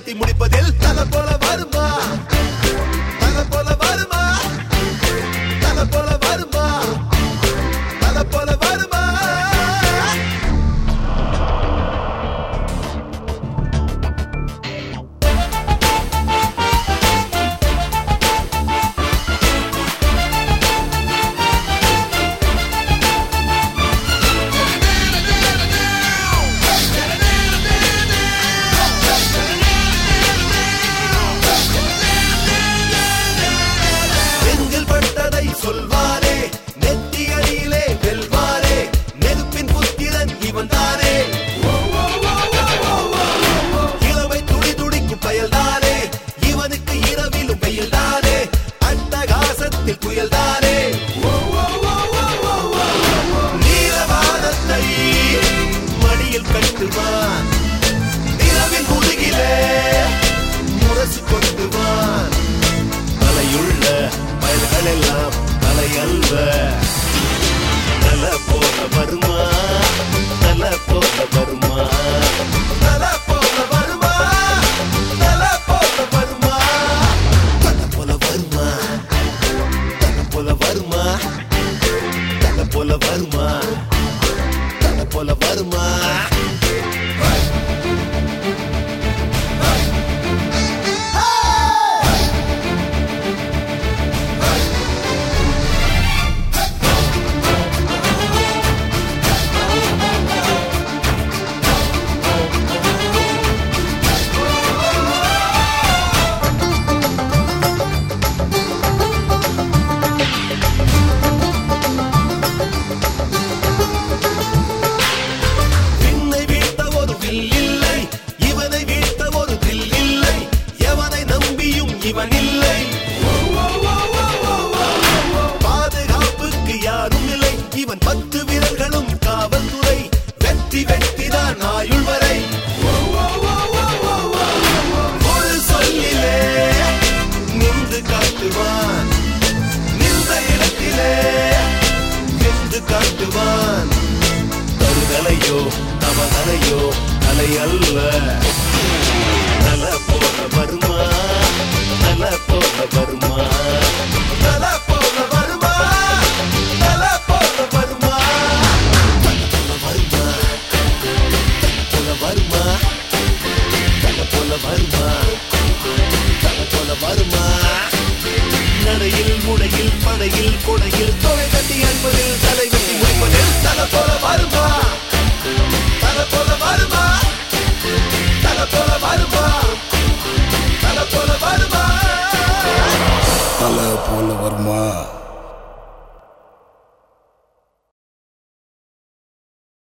வெட்டி முடிப்பதில் தலை போல வருமா தலை போல வருமா தலை போல வருமா தலை போல வருமா நெஞ்சில் பட்டதை சொல்வாரே நெத்தி அடியிலே வெல்வாரே நெருப்பின் புத்திரன் இவன் தானே இளவை துடி துடிக்கும் பயல்தானே இவனுக்கு இரவிலும் வெயில்தானே அட்டகாசத்தில் புயல்தானே நீலவானத்தை மடியில் கட்டுவான் நிலவின் முதுகிலே முரசு கொண்டுவான் தலையுள்ள பயல்கள் எல்லாம் தலையல்வ தல போல வருமா தல போல வருமா தல போல வருமா தல போல வருமா தல போல வருமா தல போல வருமா தல போல வருமா தல போல வருமா விண்ணை வீழ்த்த ஒரு வில் இல்லை இவனை வீழ்த்த ஒரு வில் இல்லை எவனை நம்பியும் இவன் இல்லை பாதுகாப்புக்கு யாரும் இல்லை இவன் பத்து விரல்களும் காவல்துறை வெற்றி வெற்றிதான் ஆயுள் வரை ஒரு சொல்லிலே நின்று காட்டுவான் நின்ற இடத்திலே நின்று காட்டுவான் தருதலையோ தவதலையோ அலை அல்ல தல போல வருமா தல போல வருமா தல போல வருமா தல போல வருமா தல வருமா தல போல வருமா தல போல வருமா நடையில் முடையில் படையில் கொடையில் தொகை கட்டி அன்பதில் தலை வெட்டி முடிப்பதில் தல போல வருமா தல போல வருமா தல போல வருமா